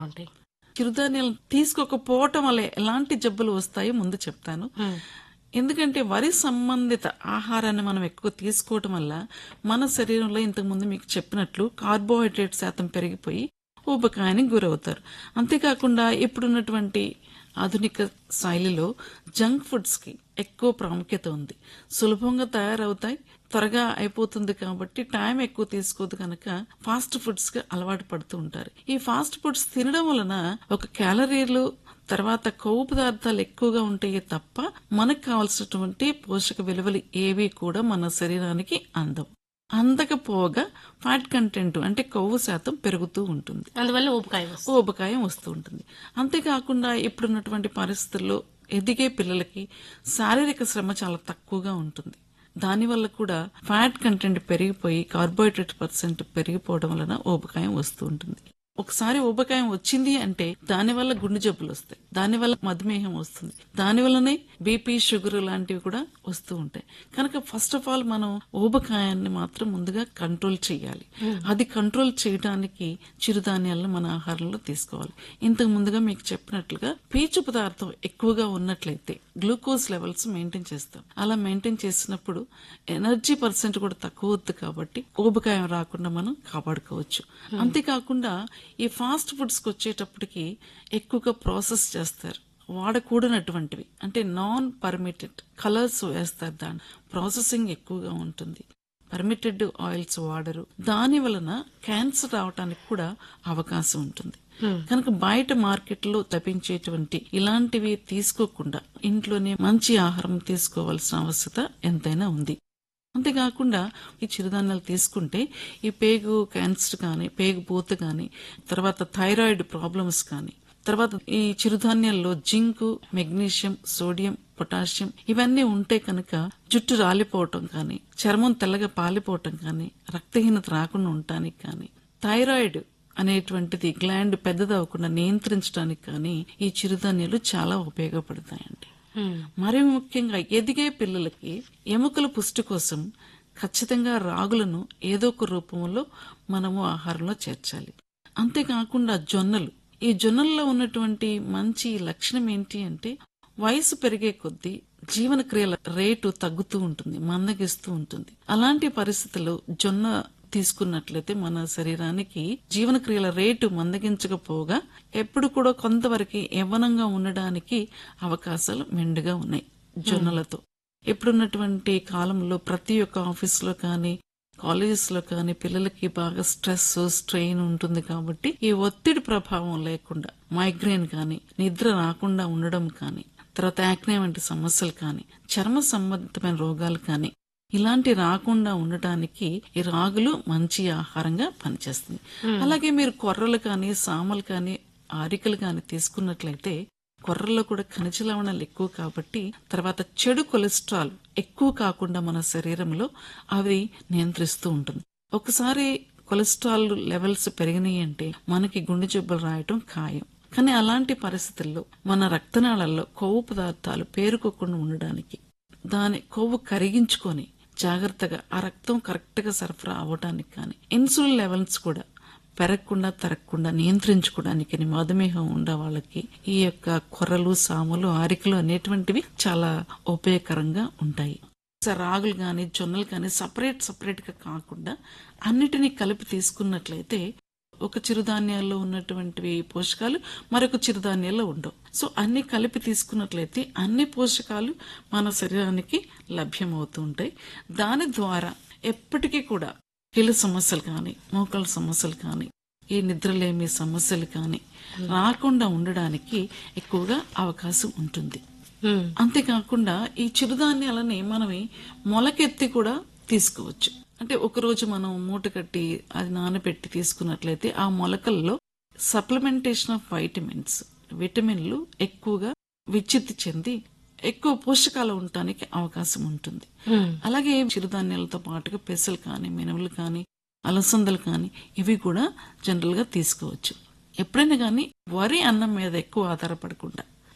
ఉంటాయి చిరుధాన్యాలు తీసుకోకపోవటం వల్ల ఎలాంటి జబ్బులు వస్తాయో ముందు చెప్తాను ఎందుకంటే వరి సంబంధిత ఆహారాన్ని మనం ఎక్కువ తీసుకోవటం వల్ల మన శరీరంలో ఇంతకుముందు మీకు చెప్పినట్లు కార్బోహైడ్రేట్ శాతం పెరిగిపోయి ఊబకాయానికి గురవుతారు అంతేకాకుండా ఇప్పుడున్నటువంటి ఆధునిక శైలిలో జంక్ ఫుడ్స్ కి ఎక్కువ ప్రాముఖ్యత ఉంది సులభంగా తయారవుతాయి త్వరగా అయిపోతుంది కాబట్టి టైం ఎక్కువ తీసుకోదు కనుక ఫాస్ట్ ఫుడ్స్ కి అలవాటు పడుతూ ఉంటారు ఈ ఫాస్ట్ ఫుడ్స్ తినడం వలన ఒక క్యాలరీలు తర్వాత కొవ్వు పదార్థాలు ఎక్కువగా ఉంటాయి తప్ప మనకు కావాల్సినటువంటి పోషక విలువలు ఏవి కూడా మన శరీరానికి అందవు అందకపోగా ఫ్యాట్ కంటెంట్ అంటే కొవ్వు శాతం పెరుగుతూ ఉంటుంది అందువల్ల ఊబకాయ వస్తుంది ఊబకాయం వస్తూ ఉంటుంది అంతేకాకుండా ఇప్పుడున్నటువంటి పరిస్థితుల్లో ఎదిగే పిల్లలకి శారీరక శ్రమ చాలా తక్కువగా ఉంటుంది దానివల్ల కూడా ఫ్యాట్ కంటెంట్ పెరిగిపోయి కార్బోహైడ్రేట్ పర్సెంట్ పెరిగిపోవడం వలన ఊబకాయం వస్తూ ఉంటుంది ఒకసారి ఊబకాయం వచ్చింది అంటే దానివల్ల గుండె జబ్బులు వస్తాయి దానివల్ల మధుమేహం వస్తుంది దానివల్లనే బీపీ షుగర్ లాంటివి కూడా వస్తూ ఉంటాయి కనుక ఫస్ట్ ఆఫ్ ఆల్ మనం ఊబకాయాన్ని మాత్రం ముందుగా కంట్రోల్ చేయాలి అది కంట్రోల్ చేయడానికి చిరుధాన్యాలను మన ఆహారంలో తీసుకోవాలి ఇంతకు ముందుగా మీకు చెప్పినట్లుగా పీచు పదార్థం ఎక్కువగా ఉన్నట్లయితే గ్లూకోజ్ లెవెల్స్ మెయింటైన్ చేస్తాం అలా మెయింటైన్ చేసినప్పుడు ఎనర్జీ పర్సెంట్ కూడా తక్కువ వద్దు కాబట్టి ఊబకాయం రాకుండా మనం కాపాడుకోవచ్చు అంతేకాకుండా ఈ ఫాస్ట్ ఫుడ్స్ కి వచ్చేటప్పటికి ఎక్కువగా ప్రాసెస్ చేస్తారు వాడకూడనటువంటివి అంటే నాన్ పర్మిటెడ్ కలర్స్ వేస్తారు దాని ప్రాసెసింగ్ ఎక్కువగా ఉంటుంది పర్మిటెడ్ ఆయిల్స్ వాడరు దాని వలన క్యాన్సర్ రావడానికి కూడా అవకాశం ఉంటుంది కనుక బయట మార్కెట్ లో తప్పించేటువంటి ఇలాంటివి తీసుకోకుండా ఇంట్లోనే మంచి ఆహారం తీసుకోవాల్సిన అవసరత ఎంతైనా ఉంది అంతేకాకుండా ఈ చిరుధాన్యాలు తీసుకుంటే ఈ పేగు క్యాన్సర్ కానీ పేగు పూత కానీ తర్వాత థైరాయిడ్ ప్రాబ్లమ్స్ కానీ తర్వాత ఈ చిరుధాన్యాల్లో జింక్ మెగ్నీషియం సోడియం పొటాషియం ఇవన్నీ ఉంటే కనుక జుట్టు రాలిపోవటం కానీ చర్మం తెల్లగా పాలిపోవటం కానీ రక్తహీనత రాకుండా ఉండటానికి కానీ థైరాయిడ్ అనేటువంటిది గ్లాండ్ పెద్దదవకుండా నియంత్రించడానికి కానీ ఈ చిరుధాన్యాలు చాలా ఉపయోగపడతాయండి మరి ముఖ్యంగా ఎదిగే పిల్లలకి ఎముకల పుష్టి కోసం ఖచ్చితంగా రాగులను ఏదో ఒక రూపంలో మనము ఆహారంలో చేర్చాలి అంతేకాకుండా జొన్నలు ఈ జొన్నల్లో ఉన్నటువంటి మంచి లక్షణం ఏంటి అంటే వయసు పెరిగే కొద్దీ జీవన క్రియల రేటు తగ్గుతూ ఉంటుంది మందగిస్తూ ఉంటుంది అలాంటి పరిస్థితుల్లో జొన్న తీసుకున్నట్లయితే మన శరీరానికి జీవన క్రియల రేటు మందగించకపోగా ఎప్పుడు కూడా కొంతవరకు యవ్వనంగా ఉండడానికి అవకాశాలు మెండుగా ఉన్నాయి జొన్నలతో ఇప్పుడున్నటువంటి కాలంలో ప్రతి ఒక్క ఆఫీసులో కానీ కాలేజెస్ లో కానీ పిల్లలకి బాగా స్ట్రెస్ స్ట్రెయిన్ ఉంటుంది కాబట్టి ఈ ఒత్తిడి ప్రభావం లేకుండా మైగ్రేన్ కానీ నిద్ర రాకుండా ఉండడం కానీ తర్వాత యాక్నే వంటి సమస్యలు కానీ చర్మ సంబంధితమైన రోగాలు కానీ ఇలాంటి రాకుండా ఉండటానికి ఈ రాగులు మంచి ఆహారంగా పనిచేస్తుంది అలాగే మీరు కొర్రలు కానీ సామలు కానీ ఆరికలు కానీ తీసుకున్నట్లయితే కొర్రల్లో కూడా ఖనిజ లవణాలు ఎక్కువ కాబట్టి తర్వాత చెడు కొలెస్ట్రాల్ ఎక్కువ కాకుండా మన శరీరంలో అవి నియంత్రిస్తూ ఉంటుంది ఒకసారి కొలెస్ట్రాల్ లెవెల్స్ పెరిగినాయి అంటే మనకి గుండె జబ్బులు రాయటం ఖాయం కానీ అలాంటి పరిస్థితుల్లో మన రక్తనాళాల్లో కొవ్వు పదార్థాలు పేరుకోకుండా ఉండడానికి దాని కొవ్వు కరిగించుకొని జాగ్రత్తగా ఆ రక్తం కరెక్ట్ గా సరఫరా అవ్వటానికి కానీ ఇన్సులిన్ లెవెల్స్ కూడా పెరగకుండా తరగకుండా నియంత్రించుకోవడానికి మధుమేహం ఉండే వాళ్ళకి ఈ యొక్క కొర్రలు సాములు ఆరికలు అనేటువంటివి చాలా ఉపయోగకరంగా ఉంటాయి రాగులు కానీ జొన్నలు కానీ సపరేట్ సపరేట్ గా కాకుండా అన్నిటినీ కలిపి తీసుకున్నట్లయితే ఒక చిరుధాన్యాల్లో ఉన్నటువంటివి పోషకాలు మరొక చిరుధాన్యాల్లో ఉండవు సో అన్ని కలిపి తీసుకున్నట్లయితే అన్ని పోషకాలు మన శరీరానికి లభ్యమవుతూ ఉంటాయి దాని ద్వారా ఎప్పటికీ కూడా కీళ్ళ సమస్యలు కానీ మోకాళ్ళ సమస్యలు కానీ ఈ నిద్రలేమి సమస్యలు కానీ రాకుండా ఉండడానికి ఎక్కువగా అవకాశం ఉంటుంది అంతేకాకుండా ఈ చిరుధాన్యాలని మనమే మొలకెత్తి కూడా తీసుకోవచ్చు అంటే ఒకరోజు మనం మూట కట్టి అది నానబెట్టి తీసుకున్నట్లయితే ఆ మొలకల్లో సప్లిమెంటేషన్ ఆఫ్ వైటమిన్స్ విటమిన్లు ఎక్కువగా విచ్ఛిత్తి చెంది ఎక్కువ పోషకాలు ఉండటానికి అవకాశం ఉంటుంది అలాగే చిరుధాన్యాలతో పాటుగా పెసలు కానీ మినుములు కానీ అలసందలు కానీ ఇవి కూడా జనరల్ గా తీసుకోవచ్చు ఎప్పుడైనా కానీ వరి అన్నం మీద ఎక్కువ ఆధారపడకుండా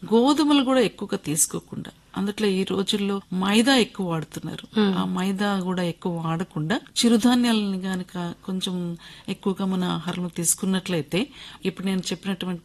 గోధుమలు కూడా ఎక్కువగా తీసుకోకుండా అందుట్లో ఈ రోజుల్లో మైదా ఎక్కువ వాడుతున్నారు ఆ మైదా కూడా ఎక్కువ వాడకుండా చిరుధాన్యాలని గనక కొంచెం ఎక్కువగా మన ఆహారంలో తీసుకున్నట్లయితే ఇప్పుడు నేను చెప్పినటువంటి